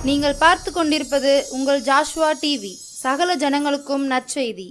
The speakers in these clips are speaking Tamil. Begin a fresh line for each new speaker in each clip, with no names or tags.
நீங்கள் பார்த்து கொண்டிருப்பது உங்கள் ஜாஷ்வா டிவி சகல ஜனங்களுக்கும் நற்செய்தி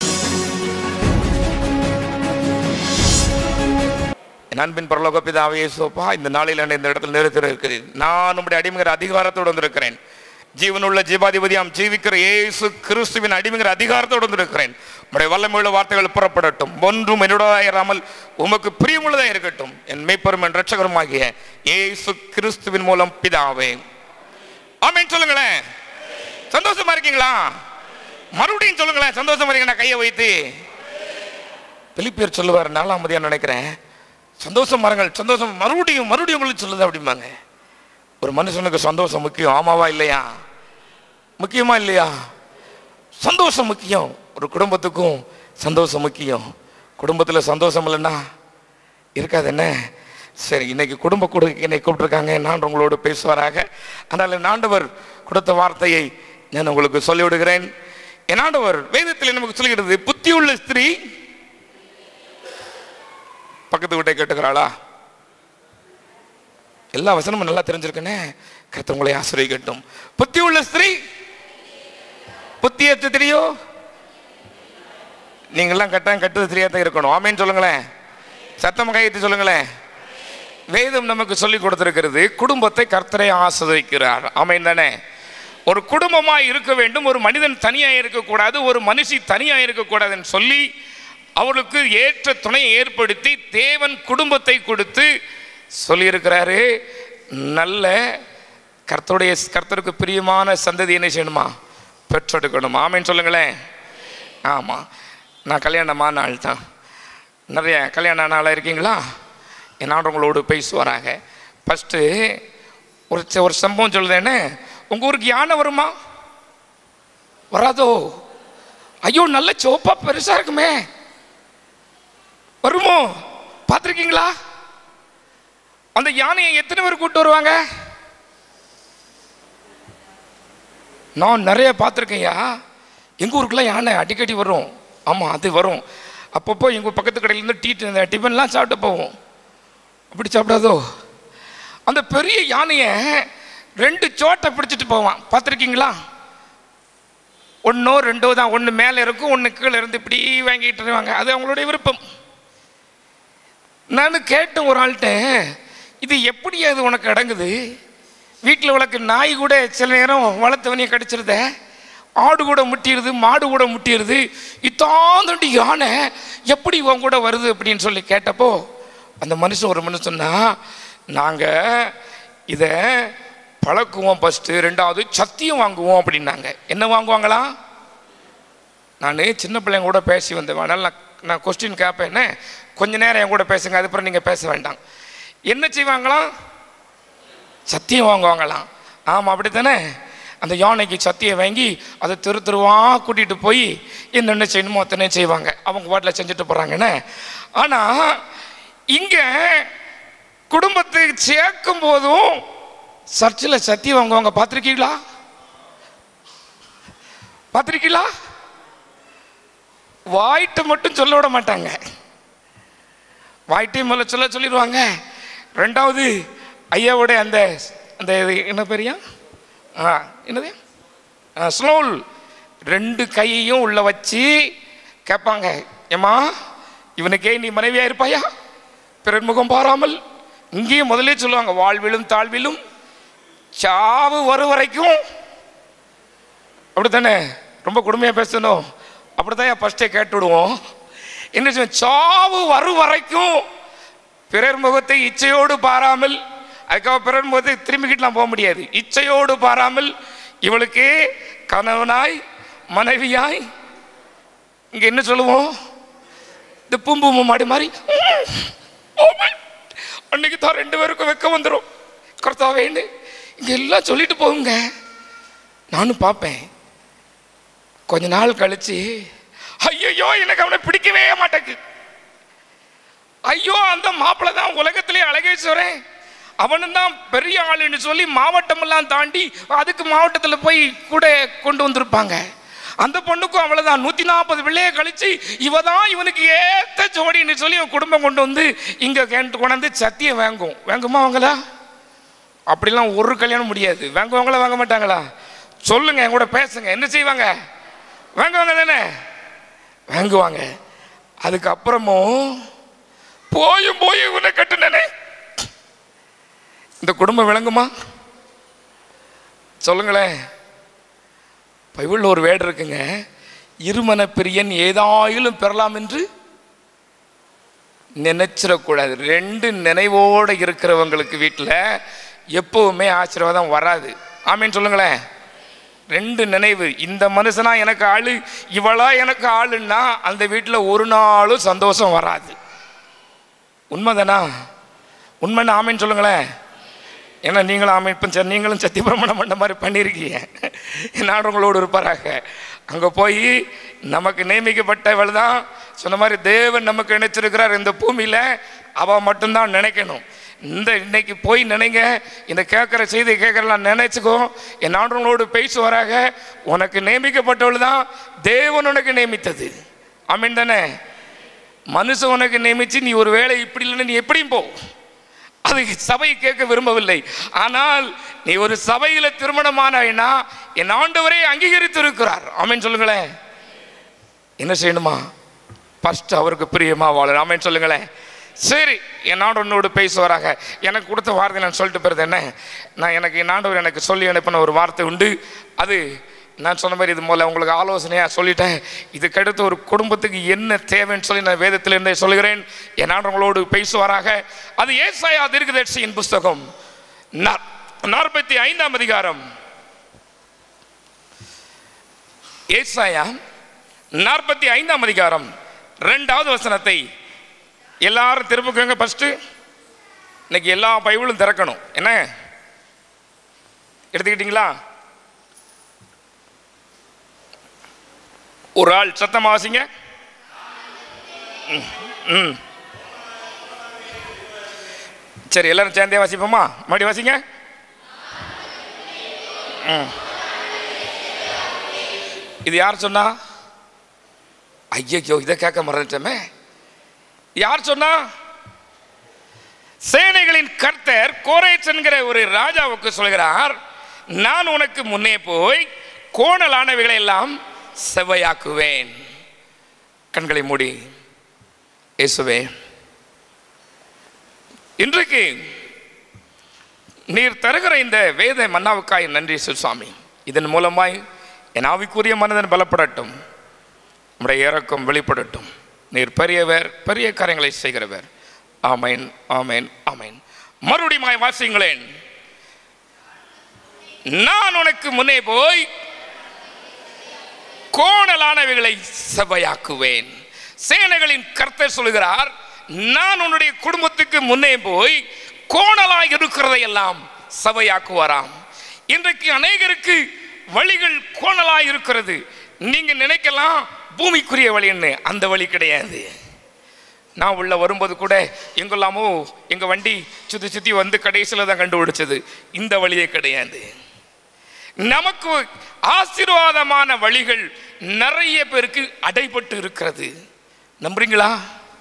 என் அன்பின் பரலோக பிதாவே இயேசுப்பா இந்த நாளில் என்னை இந்த இடத்தில் நிறுத்திருக்கிறேன் நான் உம்முடைய அடிமைகிற அதிகாரத்தோடு வந்திருக்கிறேன் ஜீவனுள்ள ஜீவாதிபதியாம் ஜீவிக்கிற இயேசு கிறிஸ்துவின் அடிமைகிற அதிகாரத்தோடு வந்திருக்கிறேன் உடைய வல்லமையுள்ள வார்த்தைகள் புறப்படட்டும் ஒன்றும் என்னோடாயிராமல் உமக்கு பிரியமுள்ளதாக இருக்கட்டும் என் மெய்ப்பெரும் என் ரட்சகருமாகிய இயேசு கிறிஸ்துவின் மூலம் பிதாவே ஆமென் சொல்லுங்களேன் சந்தோஷமா இருக்கீங்களா மறுபடியும் சொல்லுங்களேன் சந்தோஷமா இருக்கீங்க கையை வைத்து பிலிப்பியர் சொல்லுவார் நாலாம் மதியம் நினைக்கிறேன் சந்தோஷம் மரங்கள் சந்தோஷம் மறுபடியும் மறுபடியும் உங்களுக்கு சொல்லுது அப்படிம்பாங்க ஒரு மனுஷனுக்கு சந்தோஷம் முக்கியம் ஆமாவா இல்லையா முக்கியமா இல்லையா சந்தோஷம் முக்கியம் ஒரு குடும்பத்துக்கும் சந்தோஷம் முக்கியம் குடும்பத்தில் சந்தோஷம் இல்லைன்னா இருக்காது என்ன சரி இன்னைக்கு குடும்ப கூட என்னை கூப்பிட்டுருக்காங்க நான் உங்களோடு பேசுவாராக அதனால் ஆண்டவர் கொடுத்த வார்த்தையை நான் உங்களுக்கு சொல்லிவிடுகிறேன் என் ஆண்டவர் வேதத்தில் நமக்கு சொல்கிறது புத்தியுள்ள ஸ்திரீ பக்கத்து வீட்டை கேட்டுக்கிறாளா எல்லா வசனமும் நல்லா தெரிஞ்சிருக்கனே கர்த்தர் உங்களை ஆசிரியக்கட்டும் புத்தி உள்ள ஸ்திரீ புத்தி ஏற்று தெரியும் நீங்கெல்லாம் கட்டாயம் கட்டுறது தெரியாத இருக்கணும் ஆமேன்னு சொல்லுங்களேன் சத்தம் கையெழுத்து சொல்லுங்களேன் வேதம் நமக்கு சொல்லி கொடுத்திருக்கிறது குடும்பத்தை கர்த்தரை ஆசிரியக்கிறார் ஆமேன் தானே ஒரு குடும்பமாக இருக்க வேண்டும் ஒரு மனிதன் தனியாக இருக்கக்கூடாது ஒரு மனுஷி தனியாக இருக்கக்கூடாதுன்னு சொல்லி அவளுக்கு ஏற்ற துணையை ஏற்படுத்தி தேவன் குடும்பத்தை கொடுத்து சொல்லியிருக்கிறாரு நல்ல கர்த்தருடைய கர்த்தருக்கு பிரியமான சந்ததி என்ன செய்யணுமா பெற்றெடுக்கணும் ஆமேன்னு சொல்லுங்களேன் ஆமாம் நான் கல்யாணமான நாள் தான் நிறைய கல்யாண நாளாக இருக்கீங்களா என் உங்களோடு பேசுவாராங்க ஃபஸ்ட்டு ஒரு ச- ஒரு சம்பவம் சொல்லுதேன்னு உங்கள் ஊருக்கு யானை வருமா வராதோ ஐயோ நல்ல சோப்பா பெருசாக இருக்குமே வருமோ பார்த்துருக்கீங்களா அந்த யானையை எத்தனை பேர் கூட்டு வருவாங்க நான் நிறைய பார்த்துருக்கேன்யா எங்கள் ஊருக்குலாம் யானை அடிக்கடி வரும் ஆமாம் அது வரும் அப்பப்போ எங்கள் பக்கத்து கடையிலேருந்து டீ இந்த டிஃபன்லாம் சாப்பிட்டு போவோம் அப்படி சாப்பிடாதோ அந்த பெரிய யானையை ரெண்டு சோட்டை பிடிச்சிட்டு போவான் பார்த்துருக்கீங்களா ஒன்றோ ரெண்டோ தான் ஒன்று மேலே இருக்கும் ஒன்று கீழே இருந்து இப்படி வாங்கிட்டு வருவாங்க அது அவங்களுடைய விருப்பம் நான் கேட்டேன் ஒரு ஆள்கிட்ட இது எப்படி அது உனக்கு அடங்குது வீட்டில் வளர்க்க நாய் கூட சில நேரம் வளர்த்தவனையே கடிச்சிருத ஆடு கூட முட்டிடுது மாடு கூட முட்டிடுது இத்தாந்தண்டி யானை எப்படி உன் கூட வருது அப்படின்னு சொல்லி கேட்டப்போ அந்த மனுஷன் ஒரு மனுஷன் சொன்னா நாங்கள் இதை பழக்குவோம் ஃபஸ்ட்டு ரெண்டாவது சத்தியம் வாங்குவோம் அப்படின்னாங்க என்ன வாங்குவாங்களா நான் சின்ன பிள்ளைங்க கூட பேசி வந்தேன் அதனால் நான் நான் கொஸ்டின் கேட்பேன் என்ன கொஞ்ச நேரம் என் கூட பேசுங்க அதுக்கப்புறம் நீங்கள் பேச வேண்டாம் என்ன செய்வாங்களாம் சத்தியம் வாங்குவாங்களாம் ஆமாம் அப்படி தானே அந்த யானைக்கு சத்தியம் வாங்கி அதை தெரு தெருவாக கூட்டிகிட்டு போய் என்னென்ன செய்யணுமோ அத்தனை செய்வாங்க அவங்க வாட்டில் செஞ்சுட்டு போகிறாங்கன்னு ஆனால் இங்கே குடும்பத்தை சேர்க்கும் போதும் சர்ச்சில் சத்தியம் வாங்குவாங்க பார்த்துருக்கீங்களா பார்த்துருக்கீங்களா வாய்ட்டு மட்டும் சொல்ல விட மாட்டாங்க வாய்ட்டையும் முதல்ல சொல்ல சொல்லிடுவாங்க ரெண்டாவது ஐயாவோட அந்த அந்த இது என்ன பெரியா ஆ என்னது ஸ்லோல் ரெண்டு கையையும் உள்ள வச்சு கேட்பாங்க ஏம்மா இவனுக்கே நீ மனைவியா இருப்பாயா பிறர் முகம் பாராமல் இங்கேயும் முதல்ல சொல்லுவாங்க வாழ்விலும் தாழ்விலும் சாவு வரும் வரைக்கும் அப்படித்தானே ரொம்ப கொடுமையாக பேசணும் அப்படிதான் ஃபஸ்ட்டே கேட்டுவிடுவோம் என்ன சொல்லுவோம், சாவு வரும் வரைக்கும் பிறர் முகத்தை இச்சையோடு பாராமல் அதுக்காக பிறர் முகத்தை திரும்பிக்கிட்டுலாம் போக முடியாது இச்சையோடு பாராமல் இவளுக்கு கணவனாய் மனைவியாய் இங்க என்ன சொல்லுவோம் இந்த பூம்பு மாடி மாதிரி அன்னைக்கு தான் ரெண்டு பேருக்கும் வெக்க வந்துடும் கர்த்தாவேன்னு இங்க எல்லாம் சொல்லிட்டு போகுங்க நானும் பார்ப்பேன் கொஞ்ச நாள் கழிச்சு ஐயோ எனக்கு அவனை பிடிக்கவே மாட்டேங்குது ஐயோ அந்த மாப்பிள்ளை தான் உலகத்திலே அழகேஸ்வரன் அவனும் தான் பெரிய ஆளுன்னு சொல்லி மாவட்டமெல்லாம் தாண்டி அதுக்கு மாவட்டத்தில் போய் கூட கொண்டு வந்திருப்பாங்க அந்த பொண்ணுக்கும் அவ்வளோதான் நூற்றி நாற்பது பிள்ளைய கழிச்சு இவ தான் இவனுக்கு ஏத்த ஜோடின்னு சொல்லி இவன் குடும்பம் கொண்டு வந்து இங்கே கேட்டு கொண்டாந்து சத்தியம் வாங்கும் வாங்குமா அவங்களா அப்படிலாம் ஒரு கல்யாணம் முடியாது வாங்குவாங்களா வாங்க மாட்டாங்களா சொல்லுங்க என் கூட பேசுங்க என்ன செய்வாங்க வாங்குவாங்க தானே வாங்குவாங்க அதுக்கப்புறமும் போயும் போய் இவனை கட்டுனே இந்த குடும்பம் விளங்குமா சொல்லுங்களேன் பைபிளில் ஒரு வேடு இருக்குங்க இருமன பிரியன் ஏதாயிலும் பெறலாம் என்று நினைச்சிடக்கூடாது ரெண்டு நினைவோடு இருக்கிறவங்களுக்கு வீட்டில் எப்பவுமே ஆசீர்வாதம் வராது ஆமீன் சொல்லுங்களேன் ரெண்டு நினைவு இந்த மனுஷனா எனக்கு ஆளு இவளா எனக்கு ஆளுன்னா அந்த வீட்டில் ஒரு நாளும் சந்தோஷம் வராது உண்மைதானா உண்மைன்னு ஆமீன் சொல்லுங்களேன் ஏன்னா நீங்களும் ஆமை இப்போ ச- நீங்களும் சத்தியபிரமணம் பண்ண மாதிரி பண்ணியிருக்கீங்க நான் உங்களோடு இருப்பாராக அங்கே போய் நமக்கு நியமிக்கப்பட்டவள் தான் சொன்ன மாதிரி தேவன் நமக்கு நினைச்சிருக்கிறார் இந்த பூமியில் அவள் மட்டும்தான் நினைக்கணும் இந்த இன்னைக்கு போய் நினைங்க இந்த கேட்குற செய்தி கேட்குறலாம் நினைச்சுக்கோ என் ஆண்டவங்களோடு பேசுவாராக உனக்கு நியமிக்கப்பட்டவள் தான் தேவன் உனக்கு நியமித்தது ஆமீன் தானே மனுஷன் உனக்கு நியமிச்சு நீ ஒரு வேலை இப்படி இல்லைன்னு நீ எப்படியும் போ அது சபை கேட்க விரும்பவில்லை ஆனால் நீ ஒரு சபையில திருமணமானா என் ஆண்டவரே அங்கீகரித்து இருக்கிறார் ஆமென் சொல்லுங்களேன் என்ன செய்யணுமா ஃபர்ஸ்ட் அவருக்கு பிரியமா வாழ ஆமென் சொல்லுங்களேன் சரி என் ஆண்டவனோடு பேசுவாராக எனக்கு கொடுத்த வார்த்தை நான் சொல்லிட்டு போகிறது என்ன நான் எனக்கு என் ஆண்டவர் எனக்கு சொல்லி அனுப்பின ஒரு வார்த்தை உண்டு அது நான் சொன்ன மாதிரி இது மூலம் உங்களுக்கு ஆலோசனையாக சொல்லிட்டேன் இதுக்கடுத்து ஒரு குடும்பத்துக்கு என்ன தேவைன்னு சொல்லி நான் வேதத்திலிருந்தே சொல்கிறேன் என் ஆண்டவங்களோடு பேசுவாராக அது ஏசாயா தீர்க்கதர்சியின் புஸ்தகம் நாற்- நாற்பத்தி ஐந்தாம் அதிகாரம் ஏசாயா நாற்பத்தி ஐந்தாம் அதிகாரம் ரெண்டாவது வசனத்தை எல்லாரும் திருப்புக்குங்க ஃபஸ்ட்டு இன்னைக்கு எல்லா பைபிளும் திறக்கணும் என்ன எடுத்துக்கிட்டீங்களா ஒரு ஆள் சத்தமா வாசிங்க ம், ம் சரி எல்லாரும் சேர்ந்தே வாசிப்போமா மறுபடி வாசிங்க ம் இது யார் சொன்னா ஐயோ இதை கேட்க மறந்துட்டோமே யார் சொன்னா சேனைகளின் கர்த்தர் கோரேஸ் என்கிற ஒரு ராஜாவுக்கு சொல்கிறார் நான் உனக்கு முன்னே போய் கோணலானவைகளை எல்லாம் செவ்வையாக்குவேன் கண்களை மூடி இயேசுவே இன்றைக்கு நீர் தருகிற இந்த வேத மன்னாவுக்காய் நன்றி சுவாமி இதன் மூலமாய் என் ஆவிக்குரிய மனதன் பலப்படட்டும் நம்முடைய இறக்கம் வெளிப்படட்டும் நீர் பெரியவர் பெரிய காரியங்களை செய்கிறவர் ஆமேன் ஆமேன் ஆமேன் மறுபடியும் வாசிங்களேன் நான் உனக்கு முன்னே போய் கோணலானவைகளை செவ்வையாக்குவேன் சேனைகளின் கர்த்தர் சொல்கிறார் நான் உன்னுடைய குடும்பத்துக்கு முன்னே போய் கோணலாய் இருக்கிறதை எல்லாம் செவ்வையாக்குவாராம் இன்றைக்கு அநேகருக்கு வழிகள் கோணலாய் இருக்கிறது நீங்க நினைக்கலாம் பூமிக்குரிய வழின்னு அந்த வழி கிடையாது நான் உள்ள வரும்போது கூட எங்கெல்லாமோ எங்க வண்டி சுத்தி சுத்தி வந்து கடைசியில் தான் கண்டுபிடிச்சது இந்த வழியே கிடையாது நமக்கு ஆசீர்வாதமான வழிகள் நிறைய பேருக்கு அடைபட்டு இருக்கிறது நம்புறீங்களா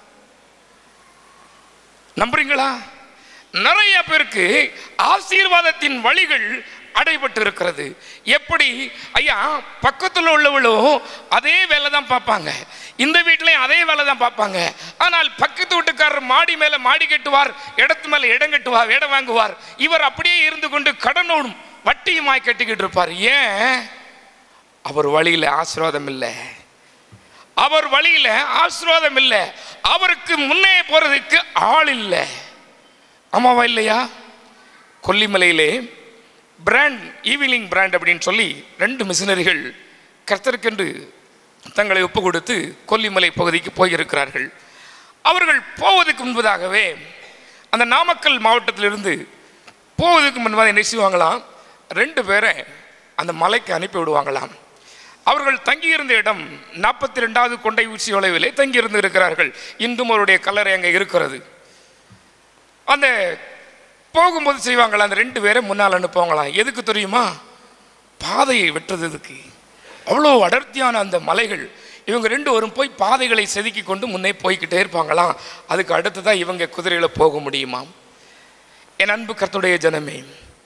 நம்புறீங்களா நிறைய பேருக்கு ஆசீர்வாதத்தின் வழிகள் அடைபட்டு இருக்கிறது எப்படி ஐயா பக்கத்தில் உள்ளவளும் அதே வேலை தான் பார்ப்பாங்க இந்த வீட்லயும் அதே வேலை தான் பார்ப்பாங்க ஆனால் பக்கத்து வீட்டுக்காரர் மாடி மேல மாடி கட்டுவார் இடத்து மேல இடம் கட்டுவார் இடம் வாங்குவார் இவர் அப்படியே இருந்து கொண்டு கடனோடும் வட்டியுமாய் கட்டிக்கிட்டு இருப்பார் ஏன் அவர் வழியில ஆசீர்வாதம் இல்லை அவர் வழியில ஆசீர்வாதம் இல்லை அவருக்கு முன்னே போறதுக்கு ஆள் இல்லை ஆமாவா இல்லையா கொல்லிமலையிலே பிராண்ட் ஈவினிங் பிராண்ட் அப்படின்னு சொல்லி ரெண்டு மிஷினரிகள் கர்த்தருக்கென்று தங்களை ஒப்பு கொடுத்து கொல்லிமலை பகுதிக்கு போயிருக்கிறார்கள் அவர்கள் போவதற்கு முன்பதாகவே அந்த நாமக்கல் மாவட்டத்திலிருந்து போவதற்கு முன்பாக என்ன செய்வாங்களாம் ரெண்டு பேரை அந்த மலைக்கு அனுப்பி விடுவாங்களாம் அவர்கள் தங்கியிருந்த இடம் நாற்பத்தி ரெண்டாவது கொண்டை ஊசி வளைவிலே தங்கியிருந்து இருக்கிறார்கள் இன்றும் அவருடைய கல்லறை அங்கே இருக்கிறது அந்த போகும்போது செய்வாங்களா அந்த ரெண்டு பேரை முன்னால் அனுப்புவாங்களாம் எதுக்கு தெரியுமா பாதையை வெட்டுறதுக்கு அவ்வளோ அடர்த்தியான அந்த மலைகள் இவங்க ரெண்டு வரும் போய் பாதைகளை செதுக்கி கொண்டு முன்னே போய்க்கிட்டே இருப்பாங்களாம் அதுக்கு அடுத்ததான் இவங்க குதிரையில் போக முடியுமாம் என் அன்பு கர்த்தருடைய ஜனமே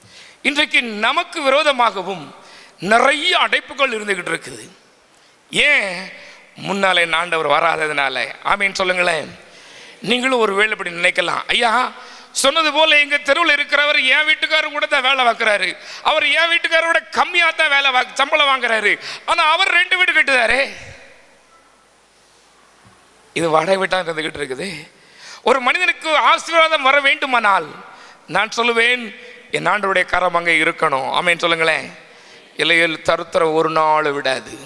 இன்றைக்கு நமக்கு விரோதமாகவும் நிறைய அடைப்புகள் இருந்துகிட்டு இருக்குது ஏன் முன்னாலே ஆண்டவர் வராததுனால ஆமீன் சொல்லுங்களேன் நீங்களும் ஒரு வேலை இப்படி நினைக்கலாம் ஐயா சொன்னது போல எங்க தெருவில் இருக்கிறவர் என் வீட்டுக்காரர் கூட தான் வேலை பார்க்குறாரு அவர் என் வீட்டுக்காரரோட கம்மியாக தான் வேலை வா சம்பளம் வாங்குறாரு ஆனால் அவர் ரெண்டு வீடு கட்டுதாரே இது வாடகை வீட்டாக இருந்துகிட்டு இருக்குது ஒரு மனிதனுக்கு ஆசீர்வாதம் வர வேண்டுமானால் நான் சொல்லுவேன் என் ஆண்டவருடைய கரம் அங்கே இருக்கணும் ஆமேன்னு சொல்லுங்களேன் இலையில் தருத்தர ஒரு நாள் விடாது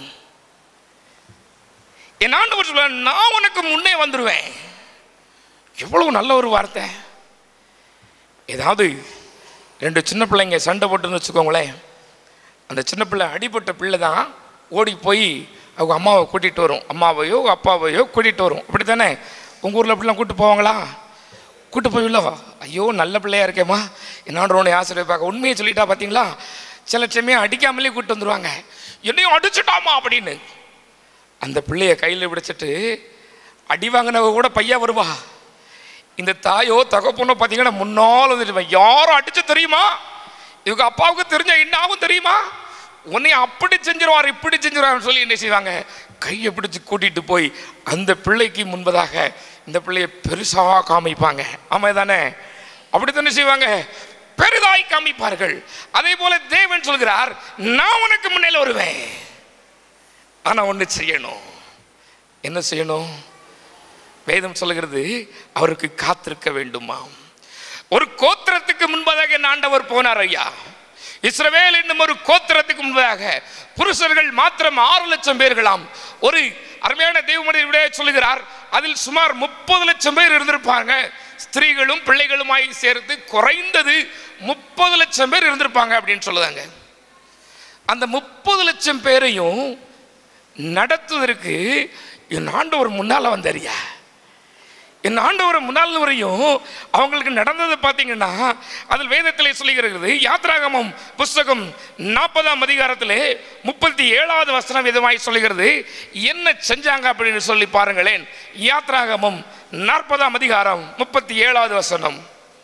என் ஆண்டவர் சொல்ல நான் உனக்கு முன்னே வந்துடுவேன் எவ்வளவு நல்ல ஒரு வார்த்தை ஏதாவது ரெண்டு சின்ன பிள்ளைங்க சண்டை போட்டுன்னு வச்சுக்கோங்களேன் அந்த சின்ன பிள்ளை அடிபட்ட பிள்ளை தான் ஓடி போய் அவங்க அம்மாவை கூட்டிகிட்டு வரும் அம்மாவையோ அப்பாவையோ கூட்டிகிட்டு வரும் அப்படி தானே உங்கள் ஊரில் அப்படிலாம் கூப்பிட்டு போவாங்களா கூட்டு போயில்லவா ஐயோ நல்ல பிள்ளையா இருக்கேம்மா என்னோட உன்னை ஆசிரியர் பார்க்க உண்மையை சொல்லிட்டா பார்த்தீங்களா சில சமயம் அடிக்காமலே கூட்டு வந்துருவாங்க என்னையும் அடிச்சுட்டாமா அப்படின்னு அந்த பிள்ளைய கையில் பிடிச்சிட்டு அடி வாங்கினவ கூட பையா வருவா இந்த தாயோ தகப்பனோ பார்த்தீங்கன்னா முன்னால் வந்துட்டு யாரும் அடிச்சு தெரியுமா இவங்க அப்பாவுக்கு தெரிஞ்ச என்ன ஆகும் தெரியுமா உன்னை அப்படி செஞ்சிருவார் இப்படி செஞ்சிருவாருன்னு சொல்லி என்ன செய்வாங்க கையை பிடிச்சு கூட்டிட்டு போய் அந்த பிள்ளைக்கு முன்பதாக இந்த பிள்ளையை பெருசாக காமிப்பாங்க ஆமா தானே அப்படி தானே செய்வாங்க பெரிதாய் காமிப்பார்கள் அதே போல தேவன் சொல்கிறார் நான் உனக்கு முன்னில் வருவேன் ஆனா ஒன்று செய்யணும் என்ன செய்யணும் வேதம் சொல்லுகிறது அவருக்கு காத்திருக்க வேண்டுமா ஒரு கோத்திரத்துக்கு முன்பதாக என் ஆண்டவர் போனார் ஐயா இஸ்ரவேல் என்னும் ஒரு கோத்திரத்துக்கு முன்பதாக புருஷர்கள் மாத்திரம் ஆறு லட்சம் பேர்களாம் ஒரு அருமையான தெய்வமனிதருடைய சொல்லுகிறார் அதில் சுமார் முப்பது லட்சம் பேர் இருந்திருப்பாங்க ஸ்திரீகளும் பிள்ளைகளுமாய் சேர்த்து குறைந்தது முப்பது லட்சம் பேர் இருந்திருப்பாங்க அப்படின்னு சொல்லுதாங்க அந்த முப்பது லட்சம் பேரையும் நடத்துவதற்கு என் ஆண்டவர் முன்னால் வந்தாரியா என் ஆண்டவர் முன்னால் வரையும் அவங்களுக்கு நடந்தது பார்த்தீங்கன்னா அதில் வேதத்திலே சொல்லுகிறது யாத்ராகமம் புஸ்தகம் நாற்பதாம் அதிகாரத்திலே முப்பத்தி ஏழாவது வசனம் விதமாய் சொல்லுகிறது என்ன செஞ்சாங்க அப்படின்னு சொல்லி பாருங்களேன் யாத்ராகமம் நாற்பதாம் அதிகாரம் முப்பத்தி ஏழாவது வசனம்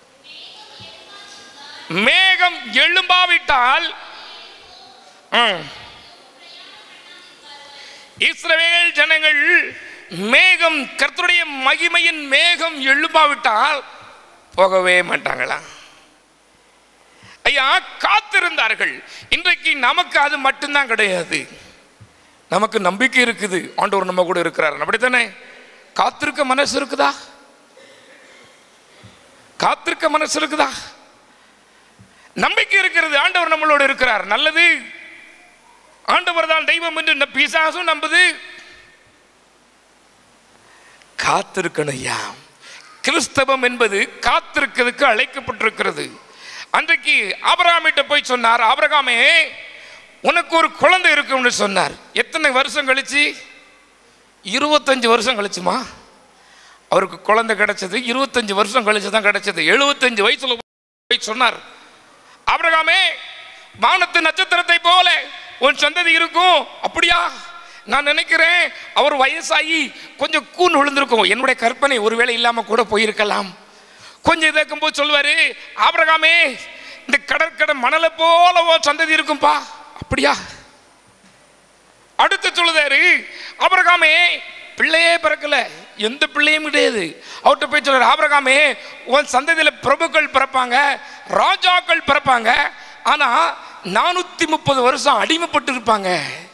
மேகம் எழும்பாவிட்டால் ம். இஸ்ரவேல் ஜனங்கள் மேகம் கர்த்தருடைய மகிமையின் மேகம் எழுப்பாவிட்டால் போகவே மாட்டாங்களா ஐயா காத்திருந்தார்கள் இன்றைக்கு நமக்கு அது மட்டும்தான் கிடையாது நமக்கு நம்பிக்கை இருக்குது ஆண்டவர் நம்ம கூட இருக்கிறார் அப்படித்தானே காத்திருக்க மனசு இருக்குதா காத்திருக்க மனசு இருக்குதா நம்பிக்கை இருக்கிறது ஆண்டவர் நம்மளோட இருக்கிறார் நல்லது ஆண்டவர் தான் தெய்வம் என்று இந்த பிசாசும் நம்புது காத்திருக்கணும் ஐயா கிறிஸ்தவம் என்பது காத்திருக்கிறதுக்கு அழைக்கப்பட்டிருக்கிறது அன்றைக்கு ஆபரகாமிட்ட போய் சொன்னார் ஆபரகாமே உனக்கு ஒரு குழந்தை இருக்கும்னு சொன்னார் எத்தனை வருஷம் கழிச்சு இருபத்தஞ்சு வருஷம் கழிச்சுமா அவருக்கு குழந்தை கிடைச்சது இருபத்தஞ்சு வருஷம் கழிச்சு தான் கிடைச்சது எழுபத்தஞ்சு வயசுல போய் சொன்னார் ஆபிரகாமே வானத்து நட்சத்திரத்தை போல உன் சந்ததி இருக்கும் அப்படியா நான் நினைக்கிறேன் அவர் வயசாகி கொஞ்சம் கூன் விழுந்திருக்கும் என்னுடைய கற்பனை ஒருவேளை இல்லாம கூட போயிருக்கலாம் கொஞ்சம் இதாக்கும் போது சொல்வாரு ஆபிரகாமே இந்த கடற்கடை மணலை போல உன் சந்ததி இருக்கும்பா அப்படியா அடுத்து சொல்லுதாரு ஆபிரகாமே பிள்ளையே பிறக்கல எந்த பிள்ளையும் கிடையாது அவர்கிட்ட போய் சொல்றாரு ஆபிரகாமே உன் சந்ததியில பிரபுக்கள் பிறப்பாங்க ராஜாக்கள் பிறப்பாங்க ஆனா நானூத்தி முப்பது வருஷம் அடிமைப்பட்டு இருப்பாங்க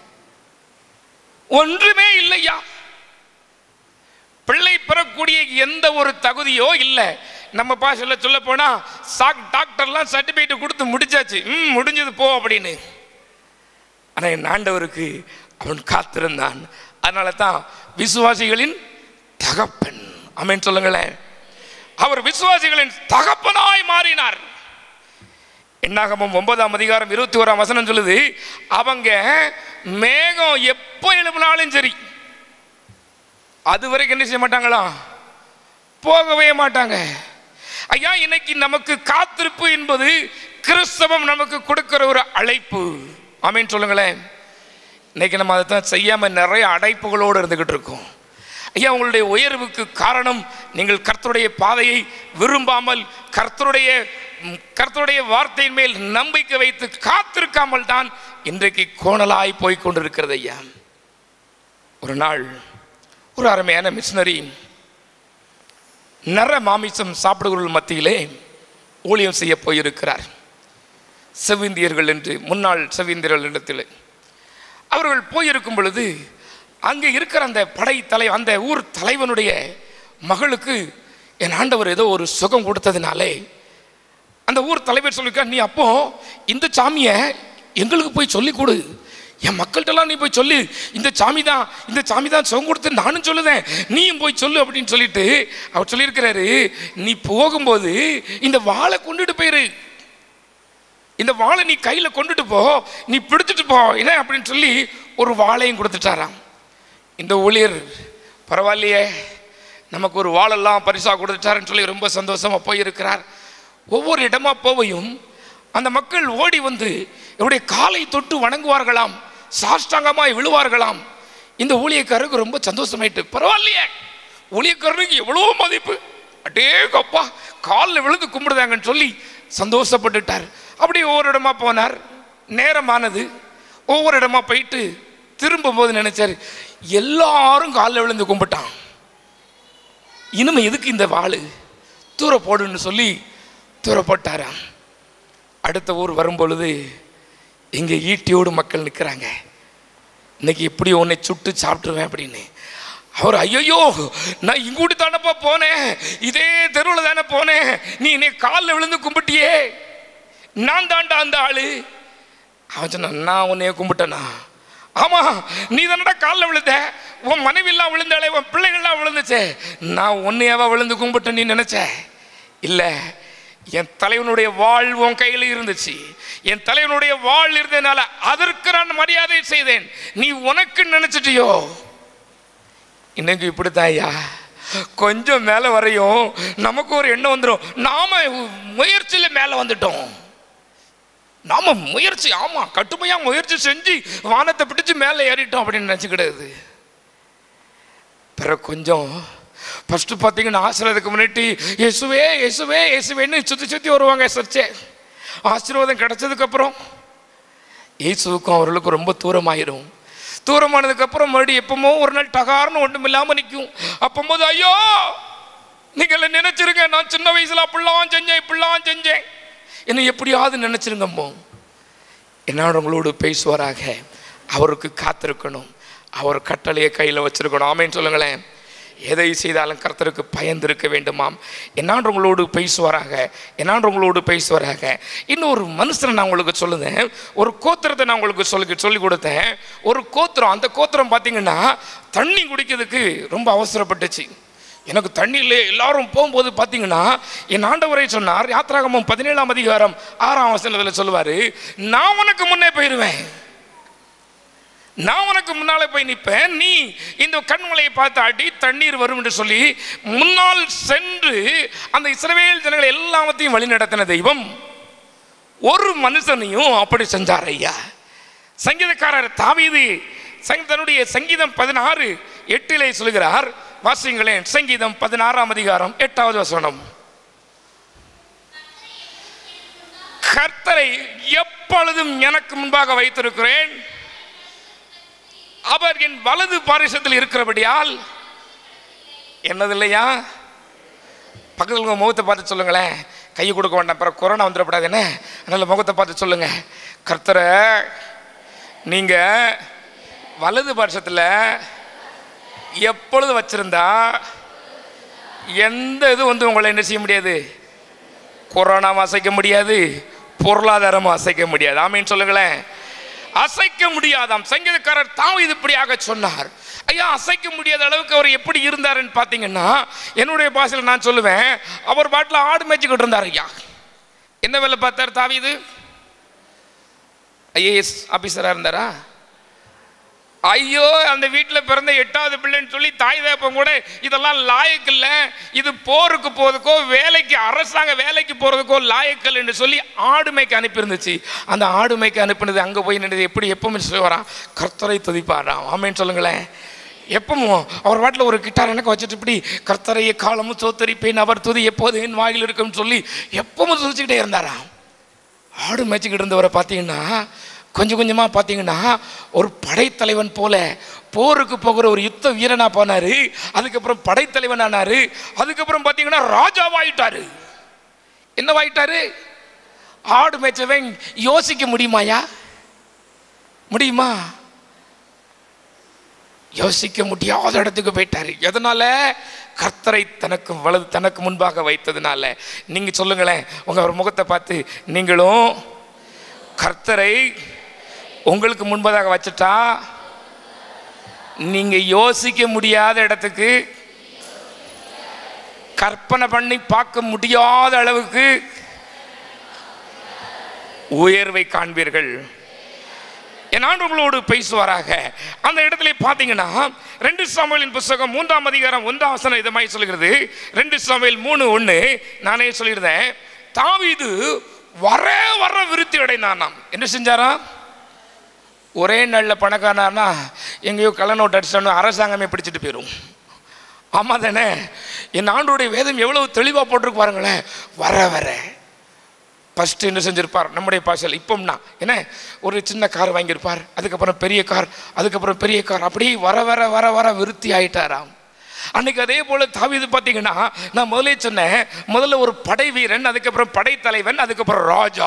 ஒன்றுமே இல்லையா பிள்ளை பெறக்கூடிய எந்த ஒரு தகுதியோ இல்லை நம்ம பாஷையில் சொல்ல போனா சாக் டாக்டர்லாம் சர்டிஃபிகேட் கொடுத்து முடிச்சாச்சு ம் முடிஞ்சது போ அப்படின்னு ஆனால் என் ஆண்டவருக்கு அவன் காத்திருந்தான் அதனால தான் விசுவாசிகளின் தகப்பன் அமேன் சொல்லுங்களேன் அவர் விசுவாசிகளின் தகப்பனாய் மாறினார் என்னாகமும் ஒன்பதாம் அதிகாரம் இருபத்தி ஓராம் வசனம் சொல்லுது அவங்க மேகம் எப்போ எழுப்பினாலும் சரி அது வரைக்கும் என்ன செய்ய மாட்டாங்களா போகவே மாட்டாங்க ஐயா இன்னைக்கு நமக்கு காத்திருப்பு என்பது கிறிஸ்தவம் நமக்கு கொடுக்கிற ஒரு அழைப்பு ஆமீன் சொல்லுங்களேன் இன்னைக்கு நம்ம அதை தான் செய்யாமல் நிறைய அடைப்புகளோடு இருந்துக்கிட்டு இருக்கோம் ஐயா உங்களுடைய உயர்வுக்கு காரணம் நீங்கள் கர்த்தருடைய பாதையை விரும்பாமல் கர்த்தருடைய கர்த்தருடைய வார்த்தையின் மேல் நம்பிக்கை வைத்து காத்திருக்காமல் தான் இன்றைக்கு கோணலாய் போய் கொண்டிருக்கிறது ஐயா ஒரு நாள் ஒரு அருமையான மிஷினரி நர மாமிசம் சாப்பிடுகிறவர்கள் மத்தியிலே ஊழியம் செய்ய போயிருக்கிறார் செவிந்தியர்கள் என்று முன்னாள் செவிந்தியர்கள் இடத்தில் அவர்கள் போயிருக்கும் பொழுது அங்கே இருக்கிற அந்த படை தலை அந்த ஊர் தலைவனுடைய மகளுக்கு என் ஆண்டவர் ஏதோ ஒரு சுகம் கொடுத்ததுனாலே அந்த ஊர் தலைவர் சொல்லிருக்கா நீ அப்போ இந்த சாமியை எங்களுக்கு போய் சொல்லி கொடு என் மக்கள்கிட்டலாம் நீ போய் சொல்லு இந்த சாமி தான் இந்த சாமி தான் சுகம் கொடுத்து நானும் சொல்லுதேன் நீயும் போய் சொல்லு அப்படின்னு சொல்லிட்டு அவர் சொல்லியிருக்கிறாரு நீ போகும்போது இந்த வாளை கொண்டுட்டு போயிரு இந்த வாளை நீ கையில் கொண்டுட்டு போ நீ பிடிச்சிட்டு போ என்ன அப்படின்னு சொல்லி ஒரு வாளையும் கொடுத்துட்டாராம் இந்த ஊழியர் பரவாயில்லையே நமக்கு ஒரு வாளெல்லாம் பரிசாக கொடுத்துட்டாருன்னு சொல்லி ரொம்ப சந்தோஷமாக போயிருக்கிறார் ஒவ்வொரு இடமா போவையும் அந்த மக்கள் ஓடி வந்து இவருடைய காலை தொட்டு வணங்குவார்களாம் சாஷ்டாங்கமாய் விழுவார்களாம் இந்த ஊழியக்காரருக்கு ரொம்ப சந்தோஷமாயிட்டு பரவாயில்லையே ஊழியக்காரருக்கு எவ்வளோ மதிப்பு அடேங்கப்பா காலில் விழுந்து கும்பிடுதாங்கன்னு சொல்லி சந்தோஷப்பட்டுட்டார் அப்படி ஒவ்வொரு இடமா போனார் நேரமானது ஒவ்வொரு இடமா போயிட்டு திரும்பும்போது நினைச்சாரு எல்லாரும் காலில் விழுந்து கும்பிட்டான் இனிமே எதுக்கு இந்த வாள் தூர போடுன்னு சொல்லி தூர போட்டாராம் அடுத்த ஊர் வரும்பொழுது இங்கே ஈட்டியோடு மக்கள் நிற்கிறாங்க இன்னைக்கு எப்படி உன்னை சுட்டு சாப்பிட்டுருவேன் அப்படின்னு அவர் ஐயோ நான் இங்கூட்டி தானப்பா போனேன் இதே தெருவில் தானே போனேன் நீ என்னை காலில் விழுந்து கும்பிட்டியே நான் தாண்டா அந்த ஆளு அவன் சொன்னான் நான் உன்னைய கும்பிட்டேனா ஆமா நீ தானடா காலில் விழுந்த உன் மனைவிலாம் விழுந்தாளே உன் பிள்ளைகள்லாம் விழுந்துச்சே நான் உன்னையாவா விழுந்து கும்பிட்டேன் நீ நினைச்ச இல்லை என் தலைவனுடைய வாழ் உன் கையில் இருந்துச்சு என் தலைவனுடைய வாழ் இருந்ததுனால அதற்கு நான் மரியாதை செய்தேன் நீ உனக்கு நினைச்சிட்டியோ இன்னைக்கு இப்படித்தான் ஐயா கொஞ்சம் மேலே வரையும் நமக்கு ஒரு எண்ணம் வந்துடும் நாம முயற்சியில் மேலே வந்துட்டோம் நாம முயற்சி ஆமா கட்டுமையா முயற்சி செஞ்சு வானத்தை பிடிச்சு மேலே ஏறிட்டோம் அப்படின்னு நினச்சிக்கிடாது பிறகு கொஞ்சம் ஃபஸ்ட்டு பார்த்தீங்கன்னா ஆசீர்வாதத்துக்கு முன்னாடி இயேசுவே இயேசுவே இயேசுவேன்னு சுற்றி சுற்றி வருவாங்க சர்ச்சே ஆசீர்வாதம் கிடைச்சதுக்கப்புறம் இயேசுவுக்கும் அவர்களுக்கும் ரொம்ப தூரமாயிரும் தூரமானதுக்கப்புறம் மறுபடியும் எப்பமோ ஒரு நாள் டகார்னு ஒன்றும் இல்லாமல் நிற்கும் அப்போது ஐயோ நீங்கள் நினைச்சிருங்க நான் சின்ன வயசில் அப்படிலாம் செஞ்சேன் இப்படிலாம் செஞ்சேன் என்னை எப்படியாவது நினச்சிருங்கம்மோ என்னோட உங்களோடு பேசுவாராக அவருக்கு காத்திருக்கணும் அவர் கட்டளையை கையில் வச்சிருக்கணும் ஆமேன்னு சொல்லுங்களேன் எதை செய்தாலும் கர்த்தருக்கு பயந்திருக்க வேண்டுமாம் என்னான்ற உங்களோடு பேசுவாராக என்னான்ற உங்களோடு பேசுவாராக இன்னொரு மனுஷனை நான் உங்களுக்கு சொல்லுதேன் ஒரு கோத்திரத்தை நான் உங்களுக்கு சொல்லி சொல்லி கொடுத்தேன் ஒரு கோத்திரம் அந்த கோத்திரம் பார்த்தீங்கன்னா தண்ணி குடிக்கிறதுக்கு ரொம்ப அவசரப்பட்டுச்சு எனக்கு தண்ணியில் எல்லாரும் போகும்போது பார்த்தீங்கன்னா என் ஆண்டவரை சொன்னார் யாத்ராகமம் பதினேழாம் அதிகாரம் ஆறாம் வசனத்தில் சொல்லுவார் நான் உனக்கு முன்னே போயிடுவேன் நான் உனக்கு முன்னாலே போய் நிற்பேன் நீ இந்த கண்மலையை பார்த்து அடி தண்ணீர் வரும் என்று சொல்லி முன்னால் சென்று அந்த இஸ்ரவேல் ஜனங்களை எல்லாவற்றையும் வழி நடத்தின தெய்வம் ஒரு மனுஷனையும் அப்படி செஞ்சார் ஐயா சங்கீதக்காரர் தாவீது சங்க தன்னுடைய சங்கீதம் பதினாறு எட்டிலே சொல்கிறார் வாசிங்களேன் சங்கீதம் பதினாறாம் அதிகாரம் எட்டாவது வசனம் கர்த்தரை எப்பொழுதும் எனக்கு முன்பாக வைத்திருக்கிறேன் அவர் என் வலது பாரிசத்தில் இருக்கிறபடியால் என்னது இல்லையா பக்கத்தில் உங்கள் முகத்தை பார்த்து சொல்லுங்களேன் கையை கொடுக்க வேண்டாம் அப்புறம் கொரோனா வந்துடக்கூடாது என்ன அதனால் முகத்தை பார்த்து சொல்லுங்க கர்த்தரை நீங்கள் வலது பட்சத்தில் எப்பொழுது வச்சிருந்தா எந்த இது வந்து உங்களை என்ன செய்ய முடியாது கொரோனாவும் அசைக்க முடியாது பொருளாதாரமும் அசைக்க முடியாது ஆமீன்னு சொல்லுங்களேன் அசைக்க முடியாதாம் சங்கீதக்காரர் தாம் இது இப்படியாக சொன்னார் ஐயா அசைக்க முடியாத அளவுக்கு அவர் எப்படி இருந்தாருன்னு பார்த்தீங்கன்னா என்னுடைய பாஷையில் நான் சொல்லுவேன் அவர் பாட்டில் ஆடு மேய்ச்சிக்கிட்டு இருந்தார் ஐயா என்ன வேலை பார்த்தார் தாவீது ஐஏஎஸ் ஆஃபீஸராக இருந்தாரா ஐயோ அந்த வீட்டில் பிறந்த எட்டாவது பிள்ளைன்னு சொல்லி தாய் தேப்பம் கூட இதெல்லாம் லாயக்கில்ல இது போருக்கு போகிறதுக்கோ வேலைக்கு அரசாங்க வேலைக்கு போகிறதுக்கோ லாயக்கல் என்று சொல்லி ஆடுமைக்கு அனுப்பியிருந்துச்சு அந்த ஆடுமைக்கு அனுப்பினது அங்கே போய் நின்றது எப்படி எப்பவுமே சொல்லுவாராம் கர்த்தரை துதிப்பாராம் ஆமேன்னு சொல்லுங்களேன் எப்பவும் அவர் வாட்டில் ஒரு கிட்டார் எனக்கு வச்சுட்டு இப்படி கர்த்தரையே காலமும் சோத்தரிப்பேன் அவர் துதி எப்போது என் வாயில் இருக்கும்னு சொல்லி எப்பவும் துதிச்சுக்கிட்டே இருந்தாராம் ஆடு மேய்ச்சிக்கிட்டு இருந்தவரை பார்த்தீங்கன்னா கொஞ்சம் கொஞ்சமாக பார்த்தீங்கன்னா ஒரு படைத்தலைவன் போல போருக்கு போகிற ஒரு யுத்த வீரனா போனாரு அதுக்கப்புறம் படைத்தலைவன் ஆனாரு அதுக்கப்புறம் பார்த்தீங்கன்னா ராஜாவாயிட்டாரு என்னவாயிட்டாரு ஆடு மேய்ச்சவன் யோசிக்க முடியுமாயா முடியுமா யோசிக்க முடியாத இடத்துக்கு போயிட்டாரு எதனால கர்த்தரை தனக்கு வலது தனக்கு முன்பாக வைத்ததுனால நீங்க சொல்லுங்களேன் உங்க ஒரு முகத்தை பார்த்து நீங்களும் கர்த்தரை உங்களுக்கு முன்பதாக வச்சுட்டா நீங்க யோசிக்க முடியாத இடத்துக்கு கற்பனை பண்ணி பார்க்க முடியாத அளவுக்கு உயர்வை காண்பீர்கள் என் ஆண்டு உங்களோடு பேசுவாராக அந்த இடத்துல பார்த்தீங்கன்னா ரெண்டு சாமுவேலின் புஸ்தகம் மூன்றாம் அதிகாரம் ஒன்றாம் வசனம் இதை மாதிரி சொல்கிறது ரெண்டு சாமுவேல் மூணு ஒன்று நானே சொல்லியிருந்தேன் தாவீது வர வர விருத்தி அடைந்தானாம் என்ன செஞ்சாராம் ஒரே நாளில் பணக்காரனா எங்கேயோ கள்ள நோட்டு அடிச்சிட்டானோ அரசாங்கமே பிடிச்சிட்டு போயிடும் ஆமாம் தானே என் ஆண்டோடைய வேதம் எவ்வளவு தெளிவாக போட்டிருக்கு பாருங்களேன் வர வர ஃபஸ்ட்டு என்ன செஞ்சிருப்பார் நம்முடைய பாஷையில் இப்போம்னா என்ன ஒரு சின்ன கார் வாங்கியிருப்பார் அதுக்கப்புறம் பெரிய கார் அதுக்கப்புறம் பெரிய கார் அப்படியே வர வர வர வர விருத்தி ஆயிட்டாராம் அன்னைக்கு அதே போல தாவீது பார்த்தீங்கன்னா நான் முதலே சொன்னேன் முதல்ல ஒரு படை வீரன் அதுக்கப்புறம் படைத்தலைவன் அதுக்கப்புறம் ராஜா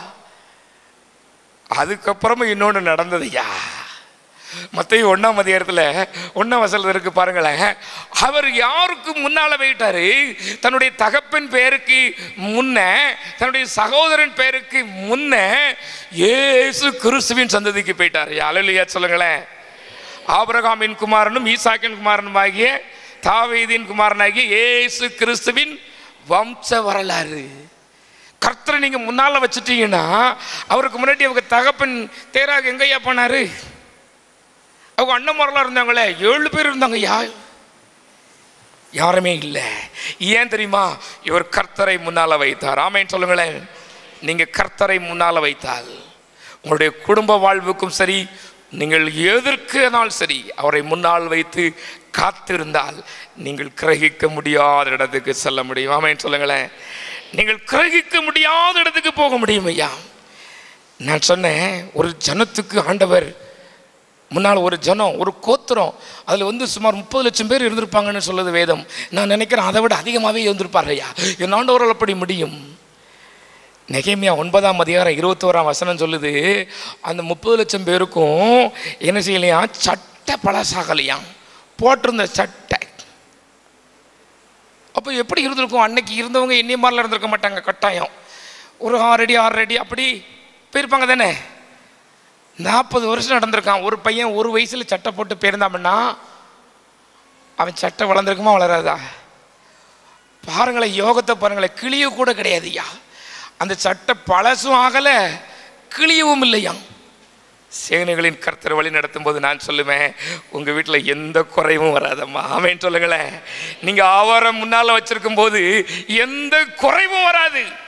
அதுக்கப்புறமா இன்னொன்று நடந்ததுயா மத்திய ஒன்றாம் அதிகாரத்தில் ஒன்றாம் வசனத்தில் இருக்கு பாருங்களேன் அவர் யாருக்கு முன்னால போயிட்டாரு தன்னுடைய தகப்பன் பேருக்கு முன்ன தன்னுடைய சகோதரன் பேருக்கு முன்ன இயேசு கிறிஸ்துவின் சந்ததிக்கு போயிட்டாரு அலலியா சொல்லுங்களேன் ஆபிரகாமின் குமாரனும் ஈசாக்கின் குமாரனும் ஆகிய தாவீதின் குமாரனாகிய இயேசு கிறிஸ்துவின் வம்ச வரலாறு கர்த்தரை நீங்க முன்னால வச்சுட்டீங்கன்னா அவருக்கு முன்னாடி அவங்க தகப்பன் தேராக எங்கய்யா போனாரு அவங்க அண்ணன் முறைலாம் இருந்தாங்களே ஏழு பேர் இருந்தாங்க யா யாருமே இல்லை ஏன் தெரியுமா இவர் கர்த்தரை முன்னால வைத்தார் ஆமேன்னு சொல்லுங்களேன் நீங்க கர்த்தரை முன்னால வைத்தால் உங்களுடைய குடும்ப வாழ்வுக்கும் சரி நீங்கள் எதற்குனாலும் சரி அவரை முன்னால் வைத்து காத்திருந்தால் நீங்கள் கிரகிக்க முடியாத இடத்துக்கு செல்ல முடியும் ஆமேன்னு சொல்லுங்களேன் நீங்கள் கிரகிக்க முடியாத இடத்துக்கு போக முடியும் ஐயா நான் சொன்னேன் ஒரு ஜனத்துக்கு ஆண்டவர் முன்னால் ஒரு ஜனம் ஒரு கோத்திரம் அதில் வந்து சுமார் முப்பது லட்சம் பேர் இருந்திருப்பாங்கன்னு சொல்லுது வேதம் நான் நினைக்கிறேன் அதை விட அதிகமாகவே இருந்திருப்பார் ஐயா என் ஆண்டவரால் அப்படி முடியும் நெகேமியா ஒன்பதாம் அதிகாரம் இருபத்தோராம் வசனம் சொல்லுது அந்த முப்பது லட்சம் பேருக்கும் என்ன செய்யலையா சட்டை பழசாகலையாம் போட்டிருந்த சட்டை அப்போ எப்படி இருந்திருக்கும் அன்னைக்கு இருந்தவங்க என்னைய மாதிரிலாம் இருந்திருக்க மாட்டாங்க கட்டாயம் ஒரு ஆறு அடி ஆறு அடி அப்படி போயிருப்பாங்க தானே நாற்பது வருஷம் நடந்திருக்கான் ஒரு பையன் ஒரு வயசில் சட்டை போட்டு போயிருந்தாமன்னா அவன் சட்டை வளர்ந்துருக்குமா வளராதா பாருங்களேன் யோகத்தை பாருங்களேன் கிளிய கூட கிடையாதுய்யா அந்த சட்டை பழசும் ஆகலை கிளியவும் இல்லையாம் சேனைகளின் கர்த்தர் வழி நடத்தும் போது நான் சொல்லுவேன் உங்க வீட்டில் எந்த குறைவும் வராதம்மா ஆமேன்னு சொல்லுங்களேன் நீங்க ஆவாரம் முன்னால வச்சிருக்கும் போது எந்த குறைவும் வராது